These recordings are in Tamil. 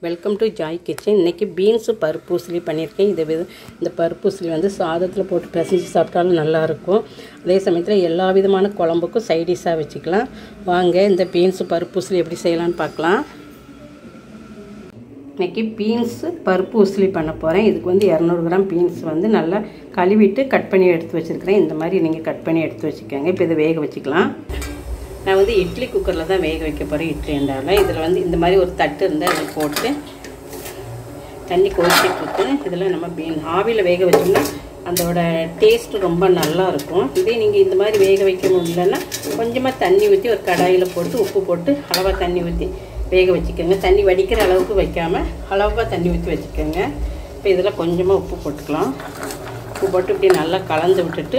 வெல்கம் டு ஜாய் கிச்சன் இன்றைக்கி பீன்ஸு பருப்பு உசிலி பண்ணியிருக்கேன் இது வித இந்த பருப்பு உசிலி வந்து சாதத்தில் போட்டு பிசைஞ்சு சாப்பிட்டாலும் நல்லாயிருக்கும் அதே சமயத்தில் எல்லா விதமான குழம்புக்கும் சைடிஷாக வச்சுக்கலாம் வாங்க இந்த பீன்ஸு பருப்பு உசிலி எப்படி செய்யலான்னு பார்க்கலாம் இன்றைக்கி பீன்ஸு பருப்பு உசிலி பண்ண போகிறேன் இதுக்கு வந்து இரநூறு கிராம் பீன்ஸ் வந்து நல்லா கழுவிட்டு கட் பண்ணி எடுத்து வச்சுருக்கிறேன் இந்த மாதிரி நீங்கள் கட் பண்ணி எடுத்து வச்சுக்கோங்க இப்போ இதை வேக வச்சுக்கலாம் நான் வந்து இட்லி குக்கரில் தான் வேக வைக்க போகிறேன் இட்லி என்றால இதில் வந்து இந்த மாதிரி ஒரு தட்டு இருந்தால் அதில் போட்டு தண்ணி கொதிச்சிட்ருக்கு இதில் நம்ம பீன் ஆவியில் வேக வச்சோம்னா அதோட டேஸ்ட் ரொம்ப நல்லா இருக்கும் இதே நீங்கள் இந்த மாதிரி வேக வைக்க முடியலன்னா கொஞ்சமாக தண்ணி ஊற்றி ஒரு கடாயில் போட்டு உப்பு போட்டு அளவாக தண்ணி ஊற்றி வேக வச்சுக்கோங்க தண்ணி வடிக்கிற அளவுக்கு வைக்காமல் அளவாக தண்ணி ஊற்றி வச்சுக்கோங்க இப்போ இதில் கொஞ்சமாக உப்பு போட்டுக்கலாம் உப்பு போட்டு இப்படி நல்லா கலந்து விட்டுட்டு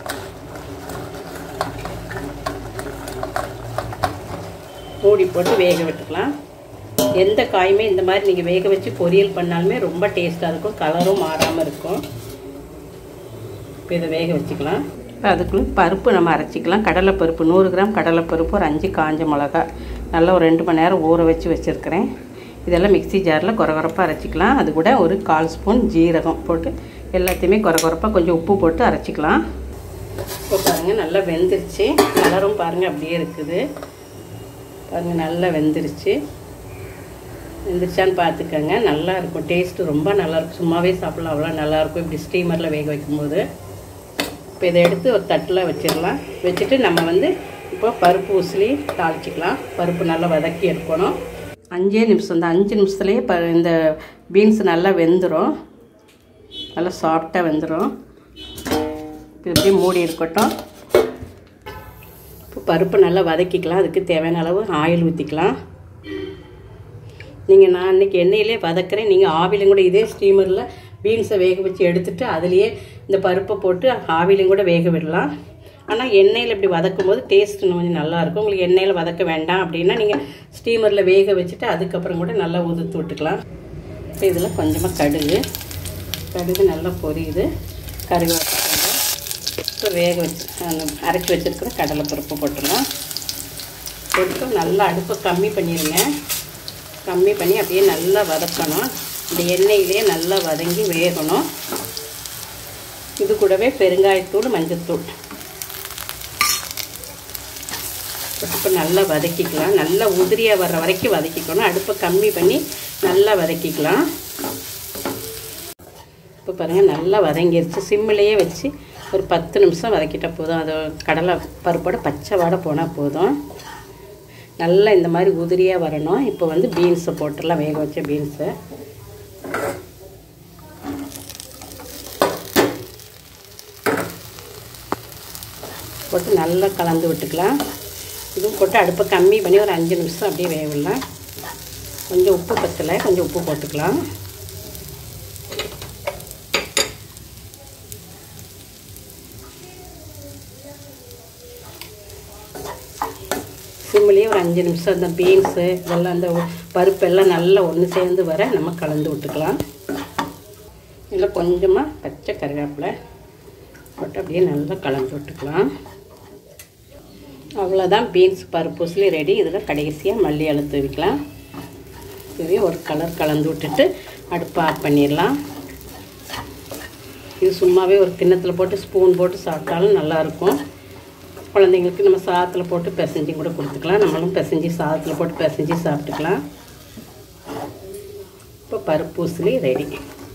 மூடி போட்டு வேக விட்டுக்கலாம் எந்த காயுமே இந்த மாதிரி நீங்கள் வேக வச்சு பொரியல் பண்ணாலுமே ரொம்ப டேஸ்ட்டாக இருக்கும் கலரும் மாறாமல் இருக்கும் இப்போ இதை வேக வச்சுக்கலாம் இப்போ அதுக்குள்ளே பருப்பு நம்ம அரைச்சிக்கலாம் கடலைப்பருப்பு நூறு கிராம் கடலைப்பருப்பு ஒரு அஞ்சு காஞ்ச மிளகா நல்லா ஒரு ரெண்டு மணி நேரம் ஊற வச்சு வச்சுருக்கிறேன் இதெல்லாம் மிக்சி ஜாரில் குறகுறப்பாக அரைச்சிக்கலாம் அது கூட ஒரு கால் ஸ்பூன் ஜீரகம் போட்டு எல்லாத்தையுமே குறகுறப்பாக கொஞ்சம் உப்பு போட்டு அரைச்சிக்கலாம் இப்போ பாருங்கள் நல்லா வெந்துருச்சு கலரும் பாருங்கள் அப்படியே இருக்குது பாருங்கள் நல்லா வெந்துருச்சு வெந்துருச்சான்னு பார்த்துக்கோங்க நல்லா இருக்கும் டேஸ்ட்டு ரொம்ப நல்லாயிருக்கும் சும்மாவே சாப்பிட்லாம் அவ்வளோ நல்லாயிருக்கும் இப்படி ஸ்டீமரில் வேக வைக்கும்போது இப்போ இதை எடுத்து ஒரு தட்டில் வச்சிடலாம் வச்சுட்டு நம்ம வந்து இப்போ பருப்பு உசிலி தாளிச்சிக்கலாம் பருப்பு நல்லா வதக்கி எடுக்கணும் அஞ்சே நிமிஷம் இந்த அஞ்சு நிமிஷத்துலேயே ப இந்த பீன்ஸ் நல்லா வெந்துடும் நல்லா சாஃப்டாக வெந்துடும் இப்போ இப்படியே மூடி இருக்கட்டும் இப்போ பருப்பு நல்லா வதக்கிக்கலாம் அதுக்கு தேவையான அளவு ஆயில் ஊற்றிக்கலாம் நீங்கள் நான் இன்றைக்கி எண்ணெயிலே வதக்குறேன் நீங்கள் ஆவிலையும் கூட இதே ஸ்டீமரில் பீன்ஸை வேக வச்சு எடுத்துட்டு அதுலேயே இந்த பருப்பை போட்டு ஆவிலையும் கூட வேக விடலாம் ஆனால் எண்ணெயில் இப்படி வதக்கும் போது டேஸ்ட் கொஞ்சம் நல்லாயிருக்கும் உங்களுக்கு எண்ணெயில் வதக்க வேண்டாம் அப்படின்னா நீங்கள் ஸ்டீமரில் வேக வச்சுட்டு அதுக்கப்புறம் கூட நல்லா உதுத்து விட்டுக்கலாம் இப்போ இதில் கொஞ்சமாக கடுகு கடுகு நல்லா பொரியுது கருவேப்பிலை இப்போ வேக வச்சு அரைச்சி வச்சுருக்கிற கடலைப்பருப்பு போட்டுடலாம் போட்டு நல்லா அடுப்பை கம்மி பண்ணிடுங்க கம்மி பண்ணி அப்படியே நல்லா வதக்கணும் இந்த எண்ணெயிலே நல்லா வதங்கி வேகணும் இது கூடவே பெருங்காயத்தூள் மஞ்சத்தூள் இப்போ நல்லா வதக்கிக்கலாம் நல்லா உதிரியாக வர்ற வரைக்கும் வதக்கிக்கணும் அடுப்பை கம்மி பண்ணி நல்லா வதக்கிக்கலாம் இப்போ பாருங்கள் நல்லா வதங்கிருச்சு சிம்மிலேயே வச்சு ஒரு பத்து நிமிஷம் வதக்கிட்டால் போதும் அது கடலை பருப்போட பச்சை வாடை போனால் போதும் நல்லா இந்த மாதிரி உதிரியாக வரணும் இப்போ வந்து பீன்ஸை போட்டுடலாம் வேக வச்ச பீன்ஸை போட்டு நல்லா கலந்து விட்டுக்கலாம் இதுவும் போட்டு அடுப்பை கம்மி பண்ணி ஒரு அஞ்சு நிமிஷம் அப்படியே வேவிடலாம் கொஞ்சம் உப்பு பத்தலை கொஞ்சம் உப்பு போட்டுக்கலாம் சிம்மிலேயே ஒரு அஞ்சு நிமிஷம் அந்த பீன்ஸு இதெல்லாம் அந்த பருப்பெல்லாம் நல்லா ஒன்று சேர்ந்து வர நம்ம கலந்து விட்டுக்கலாம் இதில் கொஞ்சமாக பச்சை கருவேப்பிலை போட்டு அப்படியே நல்லா கலந்து விட்டுக்கலாம் அவ்வளோதான் பீன்ஸ் பருப்புஸ்லேயும் ரெடி இதில் கடைசியாக மல்லி அழுத்து வைக்கலாம் இதையும் ஒரு கலர் கலந்து விட்டுட்டு அடுப்பை ஆஃப் பண்ணிடலாம் இது சும்மாவே ஒரு கிண்ணத்தில் போட்டு ஸ்பூன் போட்டு சாப்பிட்டாலும் நல்லாயிருக்கும் குழந்தைங்களுக்கு நம்ம சாதத்தில் போட்டு பிசைஞ்சு கூட கொடுத்துக்கலாம் நம்மளும் பிசைஞ்சு சாதத்தில் போட்டு பிசைஞ்சு சாப்பிட்டுக்கலாம் இப்போ பருப்பு உசிலி ரெடி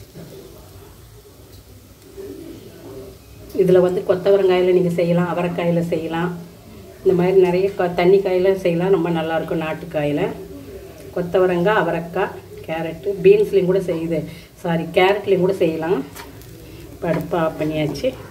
இதில் வந்து கொத்தவரங்காயில் நீங்கள் செய்யலாம் அவரைக்காயில் செய்யலாம் இந்த மாதிரி நிறைய க தண்ணி காயில் செய்யலாம் ரொம்ப நல்லாயிருக்கும் நாட்டுக்காயில் கொத்தவரங்காய் அவரைக்காய் கேரட்டு பீன்ஸ்லேயும் கூட செய்யுது சாரி கேரட்லேயும் கூட செய்யலாம் இப்போ அடுப்பு ஆஃப் பண்ணியாச்சு